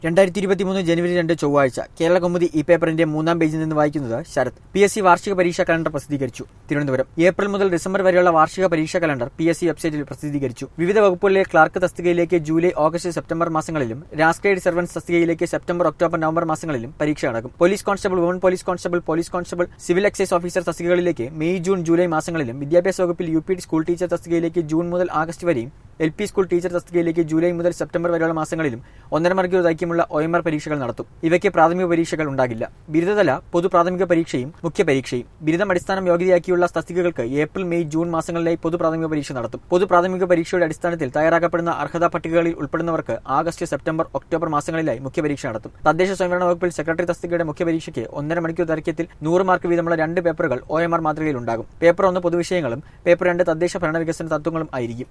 രണ്ടായിരത്തി ഇരുപത്തിമൂന്ന് ജനുവരി രണ്ട് ചൊവ്വാഴ്ച കേരള കൗമുദി ഈ പേപ്പറിന്റെ മൂന്നാം പേജിൽ നിന്ന് വായിക്കുന്നത് ശരത് പി എസ് സി വാർഷിക പരീക്ഷാ കലണ്ടർ പ്രസിദ്ധീകരിച്ചു തിരുവനന്തപുരം ഏപ്രിൽ മുതൽ ഡിസംബർ വരെയുള്ള വാർഷിക പരീക്ഷാ കലണ്ടർ പി എസ് സി വെബ്സൈറ്റിൽ പ്രസിദ്ധീകരിച്ചു വിവിധ വകുപ്പുകളിലെ ക്ലാർക്ക് തസ്തികയിലേക്ക് ജൂലൈ ഓഗസ്റ്റ് സെപ്റ്റംബർ മാസങ്ങളിലും രാഷ്ട്രീയ സർവൻസ് തസ്തികയിലേക്ക് സെപ്റ്റംബർ ഒക്ടോബർ നവംബർ മാസങ്ങളിലും പരീക്ഷ നടക്കും police constable woman police constable police constable civil excise officer തസ്തികകളിലേക്ക് മെയ് ജൂൺ ജൂലൈ മാസങ്ങളിലും വിദ്യാഭ്യാസ വകുപ്പിൽ യു പി സ്കൂൾ ടീച്ചർ തസ്തികയിലേക്ക് ജൂൺ മുതൽ ആഗസ്റ്റ് വരെയും എൽ പി സ്കൂൾ ടീച്ചർ തസ്തികയിലേക്ക് ജൂലൈ മുതൽ സെപ്റ്റംബർ വരെയുള്ള മാസങ്ങളിലും ഒന്നര മണിക്കൂർ ദൈർഘ്യമുള്ള ഒ എം ആർ പരീക്ഷകൾ നടത്തും ഇവയ്ക്ക് പ്രാഥമിക പരീക്ഷകൾ ഉണ്ടാകില്ല ബിരുദതല പൊതു പ്രാഥമിക പരീക്ഷയും മുഖ്യ പരീക്ഷയും ബിരുദം അടിസ്ഥാനം യോഗ്യതയാക്കിയുള്ള തസ്തികകൾക്ക് ഏപ്രിൽ മെയ് ജൂൺ മാസങ്ങളിലായി പൊതു പ്രാഥമിക പരീക്ഷ നടത്തും പൊതു പ്രാഥമിക പരീക്ഷയുടെ അടിസ്ഥാനത്തിൽ തയ്യാറാക്കപ്പെടുന്ന അർഹതാ പട്ടികകളിൽ ഉൾപ്പെടുന്നവർക്ക് ആഗസ്റ്റ് സെപ്റ്റംബർ ഒക്ടോബർ മാസങ്ങളിലായി മുഖ്യ പരീക്ഷ നടത്തും തദ്ദേശ സ്വയംഭരണ വകുപ്പിൽ സെക്രട്ടറി തസ്തികയുടെ മുഖ്യ പരീക്ഷയ്ക്ക് ഒന്നര മണിക്കൂർ ദൈർഘ്യത്തിൽ നൂറ് മാർക്ക് വീതമുള്ള രണ്ട് പേപ്പറുകൾ ഒ എം ആർ മാതൃകയിൽ ഉണ്ടാകും പേപ്പർ ഒന്ന് പൊതുവിഷയങ്ങളും പേപ്പർ രണ്ട് തദ്ദേശ ഭരണ വികസന തത്വങ്ങളും ആയിരിക്കും